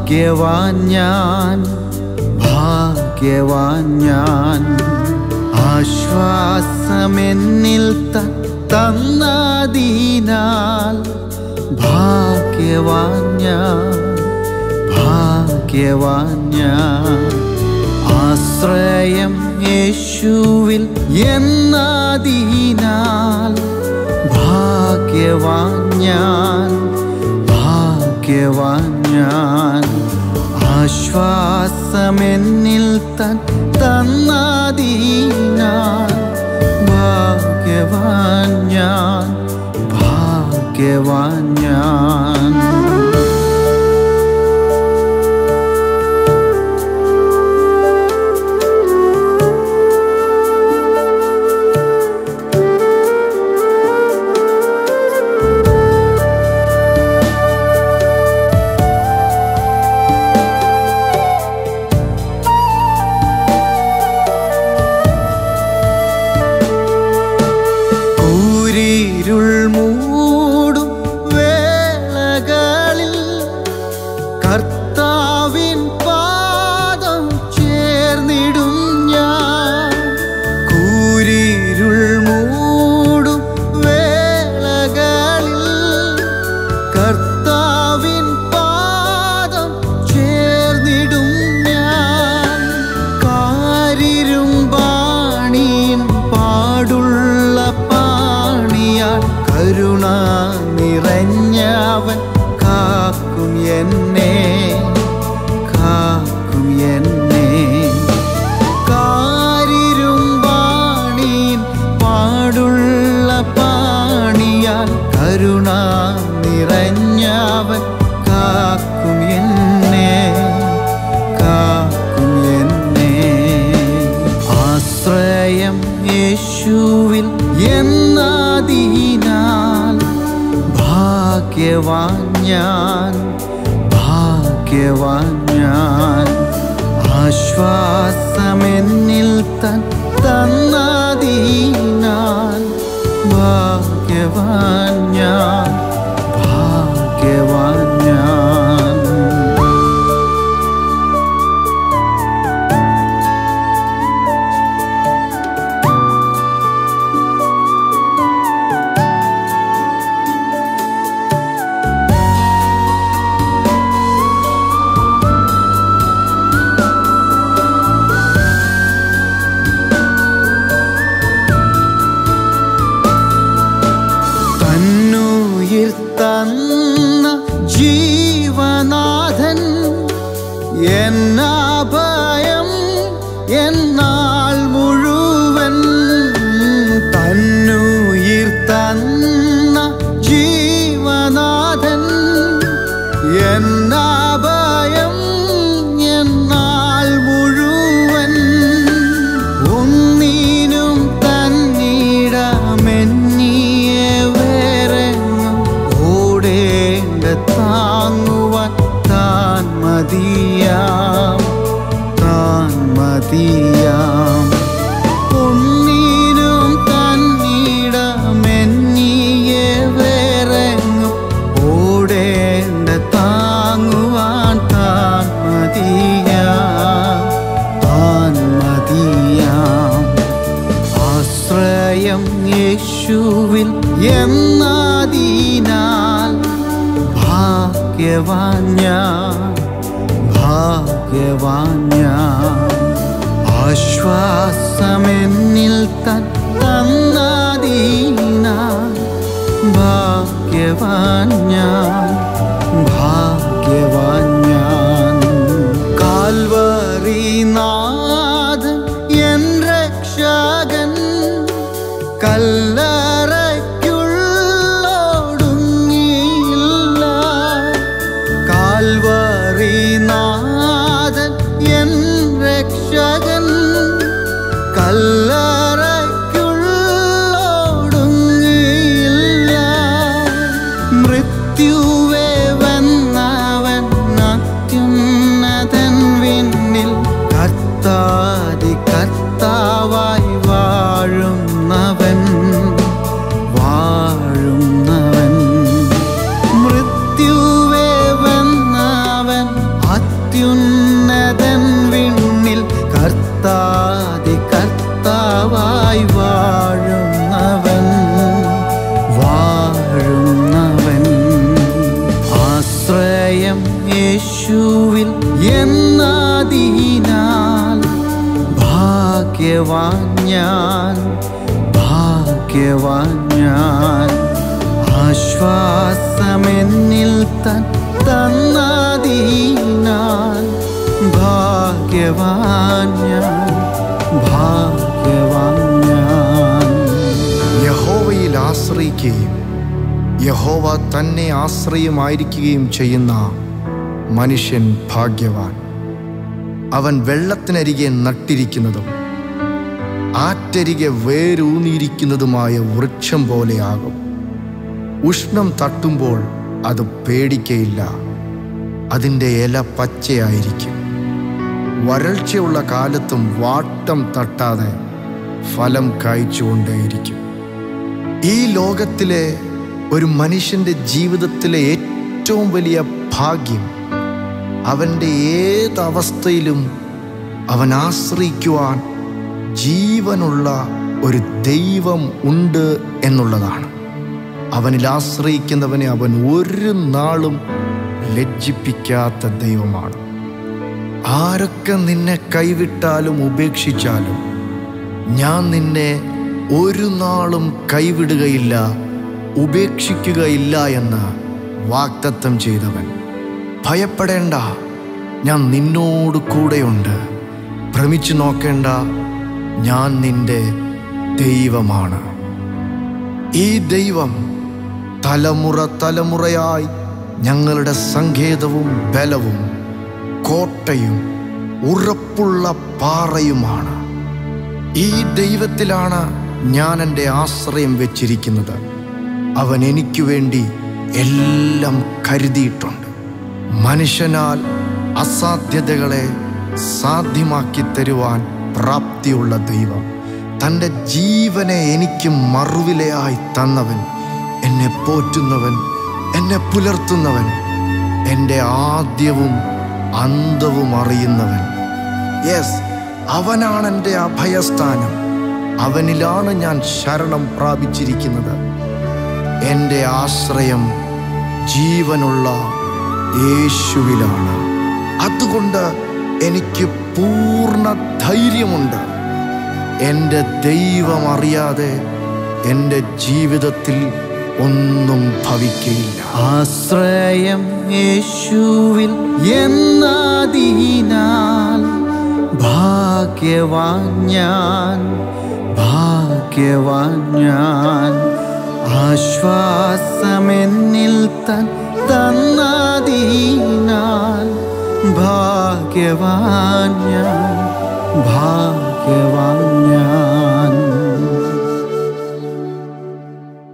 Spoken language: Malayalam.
ഭാഗ്യവാൻ ഞാൻ ഭാഗ്യവാൻ ഞാൻ ആശ്വാസമെന്നിൽ ത- തന്നതിനാൽ ഭാഗ്യവാൻ ഞാൻ ഭാഗ്യവാൻ ഞാൻ ആശ്രയം യേശുവിൽ എന്നതിനാൽ ഭാഗ്യവാൻ ഞാൻ ഭാഗ്യവാൻ ഞാൻ ആശ്വാസമെന്നിൽ തൻ തന്നതിനാൽ ഭാഗ്യവാൻ ഞാൻ ഭാഗ്യവാൻ ഞാൻ കൂരിരുൾ മൂടും വേളകളിൽ കർത്താവിൻ പാദം ചേർന്നിടും ഞാൻ കൂരിരുൾ മൂടും വേളകളിൽ കർത്താവിൻ പാദം ചേർന്നിടും ഞാൻ കാരിരും പാണിയും പാടുള്ള പാണിയാൽ കരുണ നിറഞ്ഞവൻ കാക്കും എന്നെ കാക്കും എന്നെ കാരിരും പാണിയും പാടുള്ള പാണിയാൽ കരുണ നിറഞ്ഞവൻ കാക്കും എന്നെ കാക്കും എന്നെ ആശ്രയം യേശുവിൽ എന്നതിനാൽ ഭാഗ്യവാൻ ഞാൻ ഭാഗ്യവാൻ ഞാൻ ആശ്വാസമെന്നിൽ തൻ തന്നതിനാൽ ഭാഗ്യവാൻ ഞാൻ ഭാഗ്യവാൻ ഞാൻ തന്നുയിർ തന്ന ജീവനാഥൻ എന്നാഭയം എന്നാൽ മുഴുവൻ തന്നുയിർ തന്ന ജീവനാഥൻ എന്നാഭയം എന്നാൽ മുഴുവൻ ഒന്നിനും തന്നിടമെന്നിയെ വേറെങ്ങും ഓടേണ്ട താങ്ങുവാൻ താൻ മതിയാം താൻ മതിയാം ഒന്നിനും തന്നിടമെന്നിയെ വേറെങ്ങും ഓടേണ്ട താങ്ങുവാൻ താൻ മതിയാം താൻ മതിയാം ആശ്രയം യേശുവിൽ എന്നതിനാൽ ഭാഗ്യവാൻ ഞാൻ ഭാഗ്യവാൻ ഞാൻ ആശ്വാസമെന്നിൽ തൻ തന്നതിനാൽ ഭാഗ്യവാൻ ഞാൻ ഭാഗ്യവാൻ ഞാൻ കാൽവറി നാഥൻ എൻ രക്ഷകൻ കല്ലറയ്ക്കുള്ളൊടുങ്ങിയില്ല കാൽവറി നാഥൻ എൻ രക്ഷകൻ കല്ലറയ്ക്കുള്ളൊടുങ്ങിയില്ല മൃത്യുവേ വന്നവൻ അത്യുന്നതൻ വിണ്ണിൽ കർത്താതി കർത്താവായി വാഴുന്നവൻ വാഴുന്നവൻ മൃത്യുവേ വന്നവൻ ആശ്രയം യേശുവിൽ എന്നതിനാൽ ഭാഗ്യവാൻ ഞാൻ ഭാഗ്യവാൻ ഞാൻ ആശ്വാസമെന്നിൽ തൻ തന്നതിനാൽ ഭാഗ്യവാൻ ഞാൻ ഭാഗ്യവാൻ ഞാൻ യഹോവയിൽ ആശ്രയിക്കുകയും യഹോവ തന്നെ ആശ്രയമായിരിക്കുകയും ചെയ്യുന്ന മനുഷ്യൻ ഭാഗ്യവാൻ അവൻ വെള്ളത്തിനരികെ നട്ടിരിക്കുന്നതും ആറ്റരികെ വേരൂന്നിയിരിക്കുന്നതുമായ വൃക്ഷം പോലെയാകും ഉഷ്ണം തട്ടുമ്പോൾ അത് പേടിക്കയില്ല അതിൻ്റെ ഇല പച്ചയായിരിക്കും വരൾച്ചയുള്ള കാലത്തും വാട്ടം തട്ടാതെ ഫലം കായ്ച്ചുകൊണ്ടേയിരിക്കും ഈ ലോകത്തിലെ ഒരു മനുഷ്യൻ്റെ ജീവിതത്തിലെ ഏറ്റവും വലിയ ഭാഗ്യം അവൻ്റെ ഏതവസ്ഥയിലും അവൻ ആശ്രയിക്കുവാൻ ജീവനുള്ള ഒരു ദൈവം ഉണ്ട് എന്നുള്ളതാണ് അവനിൽ ആശ്രയിക്കുന്നവനെ അവൻ ഒരു നാളും ലജ്ജിപ്പിക്കാത്ത ദൈവമാണ് ആരൊക്കെ നിന്നെ കൈവിട്ടാലും ഉപേക്ഷിച്ചാലും ഞാൻ നിന്നെ ഒരു നാളും കൈവിടുകയില്ല ഉപേക്ഷിക്കുകയില്ല എന്ന് വാക്തത്വം ചെയ്തവൻ ഭയപ്പെടേണ്ട ഞാൻ നിന്നോട് കൂടെയുണ്ട് ഭ്രമിച്ചു നോക്കേണ്ട ഞാൻ നിന്റെ ദൈവമാണ് ഈ ദൈവം തലമുറ തലമുറയായി ഞങ്ങളുടെ സങ്കേതവും ബലവും കോട്ടയും ഉറപ്പുള്ള പാറയുമാണ് ഈ ദൈവത്തിലാണ് ഞാൻ എൻ്റെ ആശ്രയം വെച്ചിരിക്കുന്നത് അവൻ എനിക്ക് വേണ്ടി എല്ലാം കരുതിയിട്ടുണ്ട് മനുഷ്യനാൽ അസാധ്യതകളെ സാധ്യമാക്കി തരുവാൻ പ്രാപ്തിയുള്ള ദൈവം തൻ്റെ ജീവനെ എനിക്ക് മറുവിലയായി തന്നവൻ എന്നെ പോറ്റുന്നവൻ എന്നെ പുലർത്തുന്നവൻ എൻ്റെ ആദ്യവും അന്തവും അറിയുന്നവൻ യെസ് അവനാണ് എൻ്റെ അഭയസ്ഥാനം അവനിലാണ് ഞാൻ ശരണം പ്രാപിച്ചിരിക്കുന്നത് എൻ്റെ ആശ്രയം ജീവനുള്ള യേശുവിലാണ് അതുകൊണ്ട് എനിക്ക് പൂർണ്ണ ധൈര്യമുണ്ട് എൻ്റെ ദൈവം അറിയാതെ എൻ്റെ ജീവിതത്തിൽ ഒന്നും ഭവിക്കയില്ല ആശ്രയം യേശുവിൽ എന്നതിനാൽ ഭാഗ്യവാൻ ഞാൻ ഭാഗ്യവാൻ ഞാൻ ആശ്വാസമെന്നിൽ തൻ തന്നതിനാൽ ഭാഗ്യവാൻ ഞാൻ ഭാഗ്യവാൻ ഞാൻ